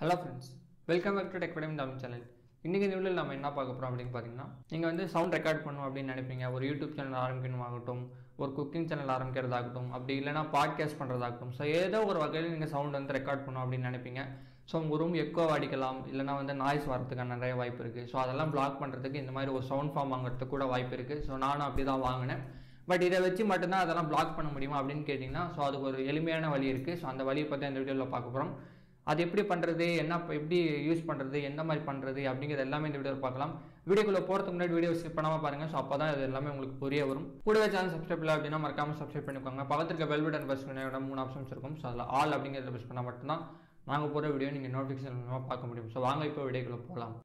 hello friends welcome back to tech படம் Tamil channel இன்றைக்கி இந்த வீடியோவில் நம்ம என்ன பார்க்க போகிறோம் அப்படின்னு பார்த்தீங்கன்னா நீங்கள் வந்து சவுண்ட் ரெக்கார்ட் பண்ணணும் அப்படின்னு நினைப்பீங்க ஒரு யூடியூப் சேனல் ஆரம்பிக்கணுமாகட்டும் ஒரு குக்கிங் சேனல் ஆரம்பிக்கிறதாகட்டும் அப்படி இல்லைனா பாட்காஸ்ட் பண்ணுறதாகட்டும் ஸோ ஏதோ ஒரு வகையில் நீங்கள் சவுண்ட் வந்து ரெக்கார்ட் பண்ணணும் அப்படின்னு நினைப்பீங்க ஸோ உங்கள் ரூம் எக்கோ அடிக்கலாம் இல்லைனா வந்து நாய்ஸ் வரதுக்கான நிறைய வாய்ப்பு இருக்குது ஸோ அதெல்லாம் பிளாக் பண்ணுறதுக்கு இந்த மாதிரி ஒரு சவுண்ட் ஃபார்ம் வாங்குறதுக்கு கூட வாய்ப்பு இருக்குது ஸோ நானும் அப்படி தான் வாங்கினேன் பட் இதை வச்சு மட்டும்தான் அதெல்லாம் பிளாக் பண்ண முடியுமா அப்படின்னு கேட்டிங்கன்னா ஸோ அதுக்கு ஒரு எளிமையான வழி இருக்குது ஸோ அந்த வழியை பற்றி இந்த வீடியோவில் பார்க்க போகிறோம் அது எப்படி பண்ணுறது என்ன எப்படி யூஸ் பண்ணுறது எந்த மாதிரி பண்ணுறது அப்படிங்கிறது எல்லாமே இந்த வீடியோவில் பார்க்கலாம் வீடியோக்குள்ளே போகிறதுக்கு முன்னாடி வீடியோ ஸ்கிப் பண்ணாமல் பாருங்கள் ஸோ அப்போ தான் இது எல்லாமே உங்களுக்கு புரிய வரும் கூடவே சேனல் சப்ஸ்கிரைப் இல்லை அப்படின்னா மறக்காமல் சப்ஸ்கிரைப் பண்ணிக்கோங்க பக்கத்தில் இருக்க பெல் பட்டன் ப்ரெஸ் பண்ண மூணு ஆப்ஷன்ஸ் இருக்கும் ஸோ அதில் ஆல் அப்படிங்கிறத ப்ரெஸ் பண்ணால் மட்டும்தான் நாங்கள் போகிற வீடியோ நீங்கள் நோட்டிஃபிகேஷன் மூலமாக பார்க்க முடியும் ஸோ வாங்க இப்போ வீடியோக்குள்ளே போகலாம்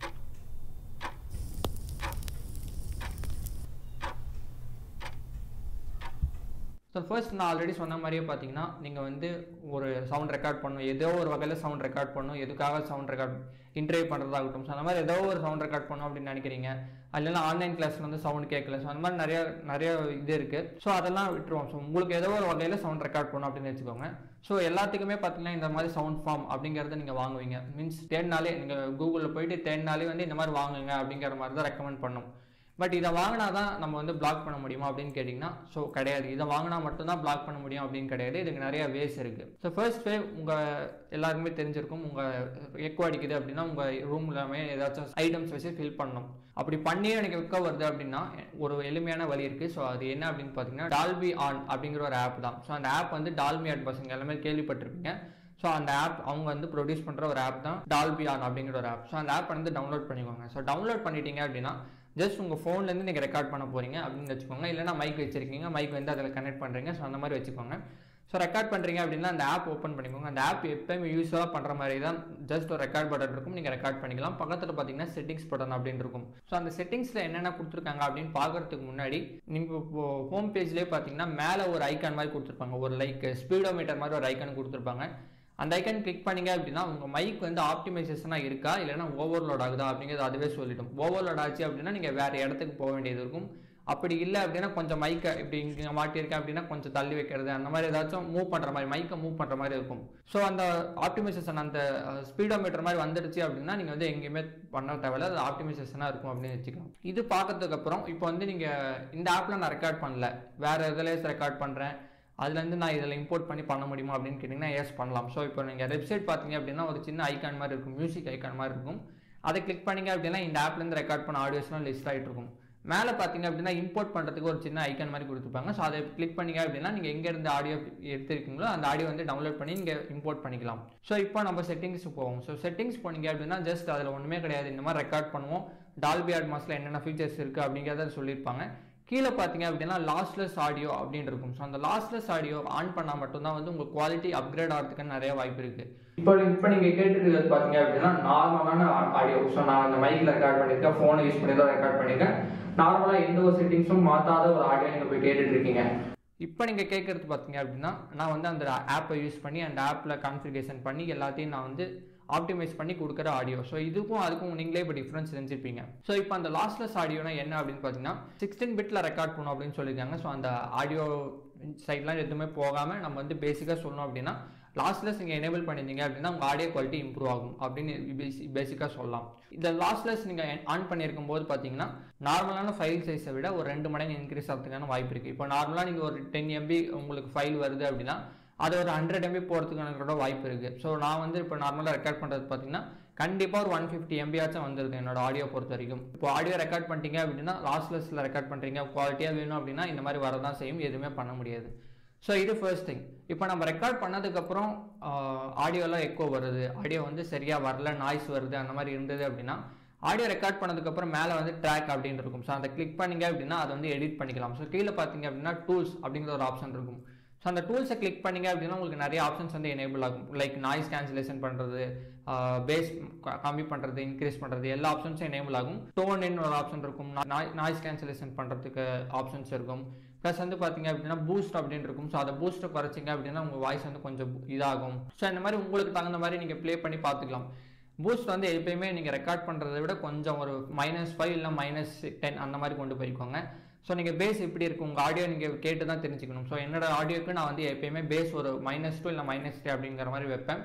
ஸோ ஃபர்ஸ்ட் நான் ஆல்ரெடி சொன்ன மாதிரியே பார்த்தீங்கன்னா நீங்கள் வந்து ஒரு சவுண்ட் ரெக்கார்ட் பண்ணணும் ஏதோ ஒரு வகையில் சவுண்ட் ரெக்கார்ட் பண்ணணும் எதுக்காக சவுண்ட் ரெக்கார்ட் இன்டர்வியூ பண்ணுறதாகட்டும் ஸோ அந்த மாதிரி ஏதோ ஒரு சவுண்ட் ரெக்கார்ட் பண்ணணும் அப்படின்னு நினைக்கிறீங்க இல்லைன்னா ஆன்லைன் கிளாஸில் வந்து சவுண்ட் கேட்கல ஸோ அந்த மாதிரி நிறைய நிறைய இது இருக்குது ஸோ அதெல்லாம் விட்டுருவோம் ஸோ உங்களுக்கு ஏதோ ஒரு வகையில் சவுண்ட் ரெக்கார்ட் பண்ணணும் அப்படின்னு வச்சுக்கோங்க ஸோ எல்லாத்துக்குமே பார்த்தீங்கன்னா இந்த மாதிரி சவுண்ட் ஃபார்ம் அப்படிங்கிறத நீங்கள் வாங்குவீங்க மீன்ஸ் தேடினாலே நீங்கள் கூகுளில் போயிட்டு தேடினாலே வந்து இந்த மாதிரி வாங்குங்க அப்படிங்கிற மாதிரி தான் ரெக்கமெண்ட் பண்ணும் பட் இதை வாங்கினா தான் நம்ம வந்து பிளாக் பண்ண முடியுமா அப்படின்னு கேட்டிங்கன்னா ஸோ கிடையாது இதை வாங்கினா மட்டும்தான் பிளாக் பண்ண முடியும் அப்படின்னு கிடையாது இதுக்கு நிறைய வேஸ் இருக்குது ஸோ ஃபர்ஸ்ட் வே உங்கள் எல்லாருக்குமே தெரிஞ்சிருக்கும் உங்கள் எக்கோ அடிக்குது அப்படின்னா உங்கள் ரூம் எல்லாமே ஏதாச்சும் ஐட்டம்ஸ் வச்சு ஃபில் பண்ணணும் அப்படி பண்ணியே எனக்கு எக்கோ வருது அப்படின்னா ஒரு எளிமையான வழி இருக்குது ஸோ அது என்ன அப்படின்னு பார்த்தீங்கன்னா டால்பி ஆன் அப்படிங்கிற ஒரு ஆப் தான் ஸோ அந்த ஆப் வந்து டால்பி ஆட் பசங்க எல்லாமே கேள்விப்பட்டிருப்பீங்க ஸோ அந்த ஆப் அவங்க வந்து ப்ரொடியூஸ் பண்ணுற ஒரு ஆப் தான் டால்பி ஆன் அப்படிங்கிற ஒரு ஆப் ஸோ அந்த ஆப் வந்து டவுன்லோட் பண்ணிக்கோங்க ஸோ டவுன்லோட் பண்ணிட்டீங்க அப்படின்னா ஜஸ்ட் உங்கள் ஃபோன்லேருந்து நீங்கள் ரெக்கார்ட் பண்ண போகிறீங்க அப்படின்னு வச்சுக்கோங்க இல்லைனா மைக் வச்சிருக்கீங்க மைக் வந்து அதில் கனெக்ட் பண்ணுறீங்க ஸோ அந்த மாதிரி வச்சுக்கோங்க ஸோ ரெக்கார்ட் பண்ணுறீங்க அப்படின்னா அந்த ஆப் ஓப்பன் பண்ணிக்கோங்க அந்த ஆப் எப்போயுமே யூஸ்ஃபுல்லாக பண்ணுற மாதிரி தான் ஜஸ்ட் ஒரு ரெக்கார்ட் பட்டன் இருக்கும் நீங்கள் ரெக்கார்ட் பண்ணிக்கலாம் பக்கத்தில் பார்த்தீங்கன்னா செட்டிங்ஸ் பட்டன் அப்படின்னு இருக்கும் ஸோ அந்த செட்டிங்ஸில் என்னென்ன கொடுத்துருக்காங்க அப்படின்னு பார்க்குறதுக்கு முன்னாடி நீங்கள் இப்போ ஹோம் பேஜ்லேயே பார்த்தீங்கன்னா மேலே ஒரு ஐக்கான் மாதிரி கொடுத்துருப்பாங்க ஒரு லைக் ஸ்பீடோமீட்டர் மாதிரி ஒரு ஐக்கான் கொடுத்துருப்பாங்க அந்த ஐக்கன் கிளிக் பண்ணீங்க அப்படின்னா உங்கள் மைக் வந்து ஆப்டிமைசேஷனாக இருக்கா இல்லைனா ஓவர்லோட் ஆகுதா அப்படிங்கிறது அதுவே சொல்லிடும் ஓவர்லோட் ஆச்சு அப்படின்னா நீங்கள் வேறு இடத்துக்கு போக வேண்டியது இருக்கும் அப்படி இல்லை அப்படின்னா கொஞ்சம் மைக்கை இப்படி இங்கே மாட்டியிருக்கேன் அப்படின்னா கொஞ்சம் தள்ளி வைக்கிறது அந்த மாதிரி ஏதாச்சும் மூவ் பண்ணுற மாதிரி மைக்கை மூவ் பண்ணுற மாதிரி இருக்கும் ஸோ அந்த ஆப்டிமைசேஷன் அந்த ஸ்பீடோமீட்டர் மாதிரி வந்துடுச்சு அப்படின்னா நீங்கள் வந்து எங்கேயுமே பண்ண தேவையில்ல அது ஆப்டிமைசேஷனாக இருக்கும் அப்படின்னு வச்சுக்கலாம் இது பார்க்கறதுக்கு அப்புறம் இப்போ வந்து நீங்கள் இந்த ஆப்பில் நான் ரெக்கார்ட் பண்ணல வேறு இதில் ரெக்கார்ட் பண்ணுறேன் அதுலேருந்து நான் இதில் இம்போர்ட் பண்ணி பண்ண முடியுமா அப்படின்னு கேட்டிங்கன்னா எஸ் பண்ணலாம் ஸோ இப்போ நீங்கள் வெப்சைட் பார்த்தீங்க அப்படின்னா ஒரு சின்ன ஐக்கான் மாதிரி இருக்கும் மியூசிக் ஐக்கான் மாதிரி இருக்கும் அதை கிளிக் பண்ணிங்க அப்படின்னா இந்த ஆப்லேருந்து ரெக்கார்ட் பண்ண ஆடியோஸ்லாம் லிஸ்ட் ஆகிட்டு இருக்கும் மேலே பார்த்தீங்க அப்படின்னா இம்போர்ட் பண்ணுறதுக்கு ஒரு சின்ன ஐக்கான் மாதிரி கொடுத்துருப்பாங்க ஸோ அதை கிளிக் பண்ணிங்க அப்படின்னா நீங்கள் எங்கேருந்து ஆடியோ எடுத்திருக்கீங்களோ அந்த ஆடியோ வந்து டவுன்லோட் பண்ணி நீங்கள் இம்போர்ட் பண்ணிக்கலாம் ஸோ இப்போ நம்ம செட்டிங்ஸ் போவோம் ஸோ செட்டிங்ஸ் போனீங்க அப்படின்னா ஜஸ்ட் அதில் ஒன்றுமே கிடையாது இந்த மாதிரி ரெக்கார்ட் பண்ணுவோம் டால்பி ஆட் மாஸில் என்னென்ன ஃபீச்சர்ஸ் இருக்குது அப்படிங்கிறத சொல்லியிருப்பாங்க கீழே பார்த்தீங்க அப்படின்னா லாஸ்ட்லெஸ் ஆடியோ அப்படின்னு இருக்கும் ஸோ அந்த லாஸ்ட்லெஸ் ஆடியோ ஆன் பண்ணால் மட்டும்தான் வந்து உங்கள் குவாலிட்டி அப்கிரேட் ஆகிறதுக்கு நிறைய வாய்ப்பு இருக்குது இப்போ இப்போ நீங்கள் கேட்டுருக்கிறது பார்த்தீங்க அப்படின்னா நார்மலான ஆடியோ ஸோ நான் அந்த மைக்கில் ரெக்கார்ட் பண்ணியிருக்கேன் ஃபோனை யூஸ் பண்ணி தான் ரெக்கார்ட் பண்ணியிருக்கேன் நார்மலாக எந்த ஒரு செட்டிங்ஸும் மாற்றாத ஒரு ஆடியோ நீங்கள் போய் கேட்டுட்டு இருக்கீங்க இப்போ நீங்கள் கேட்குறது பார்த்தீங்க அப்படின்னா நான் வந்து அந்த ஆப்பை யூஸ் பண்ணி அந்த ஆப்பில் கான்ஃபிகேஷன் பண்ணி எல்லாத்தையும் நான் வந்து ஆப்டிமைஸ் பண்ணி கொடுக்குற ஆடியோ ஸோ இதுக்கும் அதுக்கும் நீங்களே இப்போ டிஃப்ரென்ஸ் தெரிஞ்சிருப்பீங்க ஸோ இப்போ அந்த லாஸ்ட்லெஸ் ஆடியோனா என்ன அப்படின்னு பார்த்தீங்கன்னா சிக்ஸ்டீன் பிட்டில் ரெக்கார்ட் பண்ணணும் அப்படின்னு சொல்லியிருக்காங்க ஸோ அந்த ஆடியோ சைட்லாம் எதுவுமே போகாமல் நம்ம வந்து பேசிக்காக சொல்லணும் அப்படின்னா லாஸ்ட்லெஸ் நீங்கள் எனேபிள் பண்ணியிருந்தீங்க அப்படின்னா உங்கள் ஆடியோ குவாலிட்டி இம்ப்ரூவ் ஆகும் அப்படின்னு பேசிக்காக சொல்லலாம் இந்த லாஸ்ட்லெஸ் நீங்கள் ஆன் பண்ணியிருக்கும் போது பார்த்தீங்கன்னா நார்மலான ஃபைல் சைஸை விட ஒரு ரெண்டு மடங்கு இன்க்ரீஸ் ஆகிறதுக்கான வாய்ப்பு இருக்குது இப்போ நார்மலாக நீங்கள் ஒரு டென் எம்பி உங்களுக்கு ஃபைல் வருது அப்படின்னா அது ஒரு ஹண்ட்ரட் எம்பி போகிறதுக்கான கூட வாய்ப்பு இருக்குது ஸோ நான் வந்து இப்போ நார்மலாக ரெக்கார்ட் பண்ணுறது பார்த்தீங்கன்னா கண்டிப்பாக ஒரு ஒன் ஃபிஃப்டி எம்பியாச்சும் வந்திருக்கு என்னோட ஆடியோ பொறுத்த வரைக்கும் இப்போ ஆடியோ ரெக்கார்ட் பண்ணிட்டீங்க அப்படின்னா லாஸ்ட்லெஸில் ரெக்கார்ட் பண்ணுறீங்க குவாலிட்டியாக வேணும் அப்படின்னா இந்த மாதிரி வரதான் செய்யும் எதுவுமே பண்ண முடியாது ஸோ இது ஃபர்ஸ்ட் திங் இப்போ நம்ம ரெக்கார்ட் பண்ணதுக்கப்புறம் ஆடியோலாம் எக்கோ வருது ஆடியோ வந்து சரியாக வரல நாய்ஸ் வருது அந்த மாதிரி இருந்தது அப்படின்னா ஆடியோ ரெக்கார்ட் பண்ணதுக்கப்புறம் மேலே வந்து ட்ராக் அப்படின்னு இருக்கும் ஸோ அதை கிளிக் பண்ணிங்க அப்படின்னா அதை வந்து எடிட் பண்ணிக்கலாம் ஸோ கீழே பார்த்தீங்க அப்படின்னா டூல்ஸ் அப்படிங்கிற ஒரு ஆப்ஷன் இருக்கும் ஸோ அந்த டூல்ஸை கிளிக் பண்ணிங்க அப்படின்னா உங்களுக்கு நிறைய ஆப்ஷன்ஸ் வந்து எனேபிள் ஆகும் லைக் நாய்ஸ் கேன்சலேஷன் பண்ணுறது பேஸ் கம்மி பண்ணுறது இன்க்ரீஸ் பண்ணுறது எல்லா ஆப்ஷன்ஸும் எனேபிள் ஆகும் டோன் ஒரு ஆப்ஷன் இருக்கும் நாய்ஸ் கேன்சலேஷன் பண்ணுறதுக்கு ஆப்ஷன்ஸ் இருக்கும் ப்ளஸ் வந்து பார்த்தீங்க அப்படின்னா பூஸ்ட் அப்படின்னு இருக்கும் ஸோ அதை பூஸ்ட்டை குறைச்சிங்க அப்படின்னா உங்கள் வாய்ஸ் வந்து கொஞ்சம் இதாகும் ஸோ இந்த மாதிரி உங்களுக்கு தகுந்த மாதிரி நீங்கள் ப்ளே பண்ணி பார்த்துக்கலாம் பூஸ்ட் வந்து எப்பயுமே நீங்கள் ரெக்கார்ட் பண்ணுறதை விட கொஞ்சம் ஒரு மைனஸ் ஃபைவ் இல்லை மைனஸ் டென் அந்த மாதிரி கொண்டு போய்க்கோங்க ஸோ நீங்கள் பேஸ் எப்படி இருக்குது உங்கள் ஆடியோ நீங்கள் கேட்டு தான் தெரிஞ்சுக்கணும் ஸோ என்னோட ஆடியோக்கு நான் வந்து எப்பயுமே பேஸ் ஒரு மைனஸ் டூ இல்லை மைனஸ் த்ரீ அப்படிங்கிற மாதிரி வைப்பேன்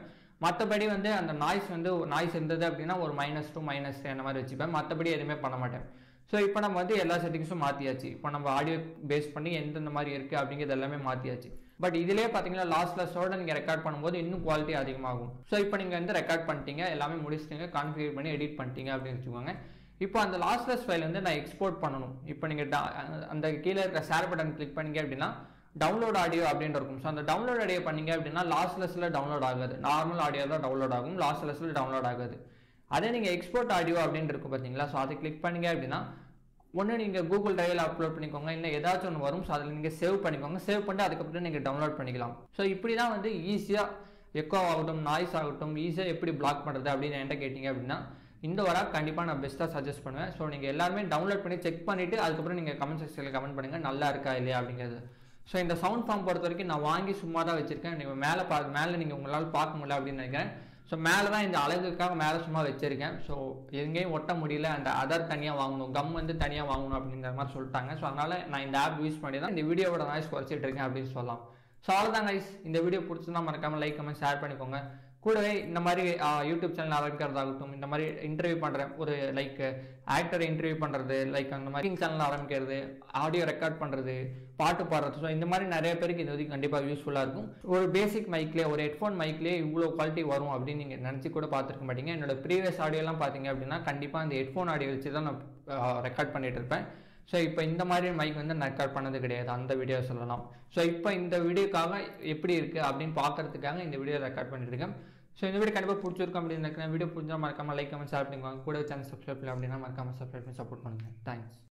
மற்றபடி வந்து அந்த நாய்ஸ் வந்து நாய்ஸ் இருந்தது அப்படின்னா ஒரு மைனஸ் டூ மைனஸ் அந்த மாதிரி வச்சுப்பேன் மற்றபடி எதுவுமே பண்ண மாட்டேன் ஸோ இப்போ நம்ம வந்து எல்லா செட்டிங்ஸும் மாற்றியாச்சு இப்போ நம்ம ஆடியோ பேஸ் பண்ணி எந்தெந்த மாதிரி இருக்குது அப்படிங்கிறது எல்லாமே மாற்றியாச்சு பட் இதிலே பார்த்தீங்கன்னா லாஸ்ட்லெஸ்ஸோட நீங்கள் ரெக்கார்ட் பண்ணும்போது இன்னும் குவாலிட்டி அதிகமாகும் ஸோ இப்போ நீங்கள் வந்து ரெக்கார்ட் பண்ணிட்டீங்க எல்லாமே முடிச்சிட்டீங்க கான்ஃபிகர் பண்ணி எடிட் பண்ணிட்டீங்க அப்படின்னு வச்சுக்கோங்க இப்போ அந்த லாஸ்ட்லெஸ் ஃபைல் வந்து நான் எக்ஸ்போர்ட் பண்ணணும் இப்போ நீங்கள் அந்த கீழே இருக்க ஷேர் பட்டன் கிளிக் பண்ணீங்க அப்படின்னா டவுன்லோட் ஆடியோ அப்படின்னு இருக்கும் ஸோ அந்த டவுன்லோட் ஆடியோ பண்ணீங்க அப்படின்னா லாஸ்ட்லெஸ்ஸில் டவுன்லோட் ஆகாது நார்மல் ஆடியோ தான் டவுன்லோட் ஆகும் லாஸ்ட்லெஸ்ஸில் டவுன்லோட் ஆகாது அதே நீங்கள் எக்ஸ்போர்ட் ஆடியோ அப்படின்னு இருக்கும் பார்த்தீங்களா ஸோ அதை கிளிக் பண்ணீங்க அப்படின்னா ஒன்று நீங்கள் கூகுள் டிரைவில் அப்லோட் பண்ணிக்கோங்க இல்லை ஏதாச்சும் ஒன்று வரும் ஸோ அதில் நீங்கள் சேவ் பண்ணிக்கோங்க சேவ் பண்ணிட்டு அதுக்கப்புறம் நீங்கள் டவுன்லோட் பண்ணிக்கலாம் ஸோ இப்படி தான் வந்து ஈஸியாக எக்கோ ஆகட்டும் நாய்ஸ் ஆகட்டும் ஈஸியாக எப்படி பிளாக் பண்ணுறது அப்படின்னு என்கிட்ட கேட்டிங்க அப்படின்னா இந்த வர கண்டிப்பாக நான் பெஸ்ட்டாக சஜஸ்ட் பண்ணுவேன் ஸோ நீங்கள் எல்லாருமே டவுன்லோட் பண்ணி செக் பண்ணிவிட்டு அதுக்கப்புறம் நீங்கள் கமெண்ட் செக்ஷனில் கமெண்ட் பண்ணுங்கள் நல்லா இருக்கா இல்லையா அப்படிங்கிறது ஸோ இந்த சவுண்ட் ஃபார்ம் பொறுத்த வரைக்கும் நான் வாங்கி சும்மா தான் வச்சுருக்கேன் நீங்கள் மேலே பா மேலே நீங்கள் உங்களால் பார்க்க முடியல அப்படின்னு நினைக்கிறேன் ஸோ மேலே தான் இந்த அழகுக்காக மேலே சும்மா வச்சுருக்கேன் ஸோ எங்கேயும் ஒட்ட முடியல அந்த அதர் தனியாக வாங்கணும் கம் வந்து தனியாக வாங்கணும் அப்படிங்கிற மாதிரி சொல்லிட்டாங்க ஸோ அதனால் நான் இந்த ஆப் யூஸ் பண்ணி தான் இந்த வீடியோவோட நாய்ஸ் குறைச்சிட்டு இருக்கேன் அப்படின்னு சொல்லலாம் ஸோ அவ்வளோதான் கைஸ் இந்த வீடியோ பிடிச்சிருந்தா மறக்காமல் லைக் கமெண்ட் ஷேர் பண்ணிக்கோங்க கூடவே இந்த மாதிரி யூடியூப் சேனல் ஆரம்பிக்கிறதாகட்டும் இந்த மாதிரி இன்டர்வியூ பண்ணுற ஒரு லைக் ஆக்டரை இன்டர்வியூ பண்ணுறது லைக் அந்த மாதிரி சேனல் ஆரம்பிக்கிறது ஆடியோ ரெக்கார்ட் பண்ணுறது பாட்டு பாடுறது ஸோ இந்த மாதிரி நிறைய பேருக்கு இது வந்து கண்டிப்பாக யூஸ்ஃபுல்லாக இருக்கும் ஒரு பேசிக் மைக்லேயே ஒரு ஹெட்ஃபோன் மைக்லேயே இவ்வளோ குவாலிட்டி வரும் அப்படின்னு நீங்கள் நினச்சி கூட பார்த்துருக்க மாட்டீங்க என்னோட ப்ரீவியஸ் ஆடியோலாம் பார்த்தீங்க அப்படின்னா கண்டிப்பாக அந்த ஹெட்ஃபோன் ஆடியோ வச்சு தான் நான் ரெக்கார்ட் பண்ணிட்டு இருப்பேன் ஸோ இப்போ இந்த மாதிரி மைக் வந்து நான் ரெக்கார்ட் பண்ணது கிடையாது அந்த வீடியோ சொல்லலாம் ஸோ இப்போ இந்த வீடியோக்காக எப்படி இருக்குது அப்படின்னு பார்க்கறதுக்காக இந்த வீடியோ ரெக்கார்ட் பண்ணிட்டு இருக்கேன் ஸோ இந்த வீடியோ கண்டிப்பாக பிடிச்சிருக்கும் அப்படின்னு நினைக்கிறேன் வீடியோ பிடிச்சா மறக்காம லைக் கமெண்ட் ஷேர் பண்ணிக்கோங்க கூட சேனல் சப்ஸ்கிரைப் பண்ணல அப்படின்னா மறக்காம சப்ஸ்கிரைப் பண்ணி சப்போர்ட் பண்ணுங்கள் தேங்க்ஸ்